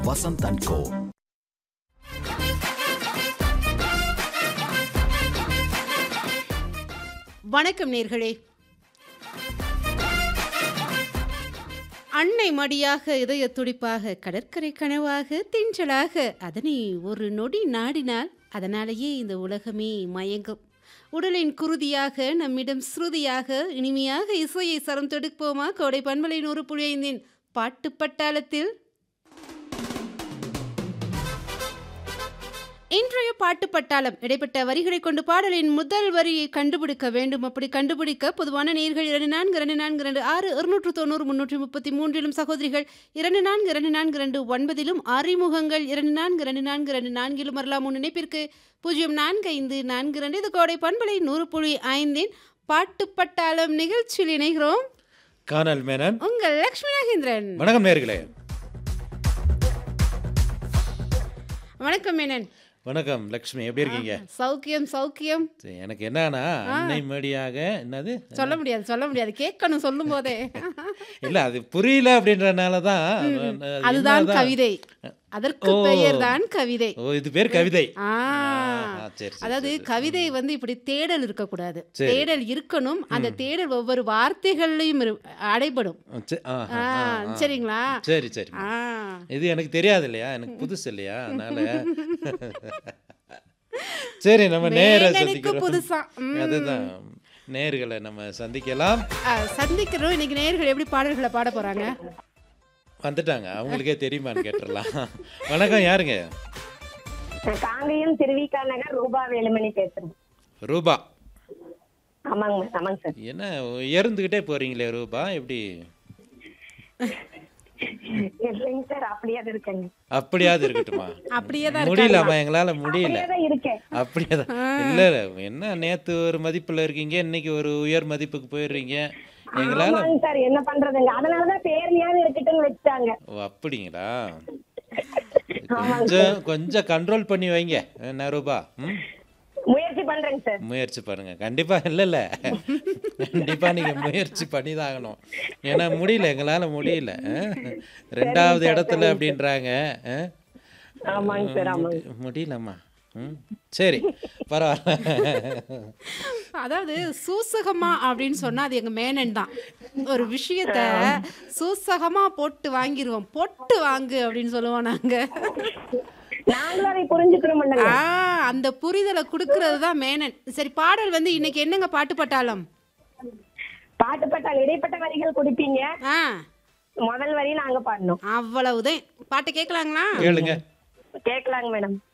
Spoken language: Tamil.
வசந்த் அண்ட் கோ வணக்கம் நேர்களே அன்னை மடியாக இதய துடிப்பாக கடற்கரை கனவாக திஞ்சலாக அதனை ஒரு நொடி நாடினால் அதனாலேயே இந்த உலகமே மயங்கும் உடலின் குருதியாக நம்மிடம் ஸ்ருதியாக இனிமையாக இசையை சரம் தொடுப்போமா கோடை பண்பலை நூறு புள்ளி ஐந்தின் பாட்டு பட்டாளத்தில் இன்றைய பாட்டு பட்டாளம் இடைப்பட்ட வரிகளை கொண்டு பாடலின் முதல் வரியை கண்டுபிடிக்க வேண்டும் அப்படி கண்டுபிடிக்க பொதுவான நேர்கள் இரண்டு நான்கு இரண்டு நான்கு இரண்டு ஆறு இருநூற்று தொண்ணூறு முன்னூற்றி முப்பத்தி மூன்றிலும் சகோதரிகள் இரண்டு நான்கு இரண்டு நான்கு இரண்டு ஒன்பதிலும் அறிமுகங்கள் இரண்டு நான்கு இரண்டு நான்கு இரண்டு நான்கிலும் வரலாம் உன் நினைப்பிற்கு பூஜ்ஜியம் நான்கு ஐந்து நான்கு இரண்டு இது கோடை பண்பலை நூறு புள்ளி ஐந்தின் பாட்டு பட்டாளம் நிகழ்ச்சியில் இணைகிறோம் கானல் மேனன் உங்கள் லக்ஷ்மி நாகேந்திரன் வணக்கம் நேர்களே வணக்கம் மேனன் வணக்கம் லக்ஷ்மி எப்படி இருக்கீங்க சௌக்கியம் சௌக்கியம் சரி, எனக்கு என்னன்னா அன்னை மடியாக என்னது சொல்ல முடியாது சொல்ல முடியாது கேட்கணும் சொல்லும் போதே இல்ல அது புரியல அப்படின்றனால தான் அதுதான் என்னதான்- கவிதை அதற்கு ஓ. பெயர் தான் கவிதை ஓ இது பேர் கவிதை ஆ ஆ, சரி, சரி, அதாவது சரி, சரி. கவிதை வந்து இப்படி தேடல் இருக்கக்கூடாது சரி. தேடல் இருக்கணும் அந்த தேடல் ஒவ்வொரு வார்த்தைகள்லையும் இரு- அடைபடும் சரி, ஆ, ஆ, ஆ, ஆ, ஆ. சரிங்களா சரி சரி ஆ இது எனக்கு தெரியாது இல்லையா எனக்கு புதுசு இல்லையா அதனால சரி நம்ம நேர மேனனுக்கு சந்திக்கிறோம் புதுசா ம். அதுதான் நேர்களை நம்ம சந்திக்கலாம் ஆ, சந்திக்கிறோம் இன்னைக்கு நேயர்கள் எப்படி பாடல்களை பாட போறாங்க வந்துட்டாங்க அவங்களுக்கே தெரியுமான்னு கேட்டுடலாம் வணக்கம் யாருங்க காங்கேயம் திருவிக்கா நகர் ரூபா வேலுமணி பேசுறேன் ரூபா ஆமாங்க மேம் ஆமாங்க சார் என்ன உயர்ந்துக்கிட்டே போறீங்களே ரூபா எப்படி இல்லைங்க சார் அப்படியே தான் இருக்கேங்க அப்படியாவது இருக்கட்டுமா அப்படியே தான் முடியலம்மா எங்களால முடியல அப்படியே தான் இருக்கேன் அப்படியே தான் இல்ல இல்ல என்ன நேத்து ஒரு மதிப்புல இருக்கீங்க இன்னைக்கு ஒரு உயர் மதிப்புக்கு போயிடுறீங்க எங்களால ஆமாங்க சார் என்ன பண்றதுங்க அதனாலதான் பேர்லையாவது இருக்கட்டும்னு வச்சுட்டாங்க ஓ அப்படிங்களா கொஞ்சம் கொஞ்சம் கண்ட்ரோல் பண்ணி வைங்க என்ன ரூபா ம் முயற்சி பண்றேங்க சார் முயற்சி பண்ணுங்க கண்டிப்பா இல்ல இல்ல கண்டிப்பா நீங்க முயற்சி பண்ணி தான் ஆகணும் ஏன்னா முடியல எங்களால முடியல அஹ். ரெண்டாவது இடத்துல அப்படின்றாங்க அஹ். ஆமாங்க சார் ஆமாங்க முடி- முடியலம்மா ம் சரி பரவாயில்ல அதாவது சூசகமா அப்படின்னு சொன்னா அது எங்க மேனன் தான் ஒரு விஷயத்த சூசகமா போட்டு வாங்கிருவோம் பொட்டு வாங்கு அப்படின்னு சொல்லுவோம் நாங்க நாங்களும் அதை புரிஞ்சுக்கிறோம் ஆ அந்த புரிதலை கொடுக்கறது தான் மேனன் சரி பாடல் வந்து இன்னைக்கு என்னங்க பாட்டு பட்டாளம் பாட்டு பட்டால் இடைப்பட்ட வரிகள் கொடுப்பீங்க ஆ முதல் வரி நாங்க பாடணும் அவ்வளவுதான் பாட்டை கேட்கலாங்களா கேளுங்க கேட்கலாங்க மேடம்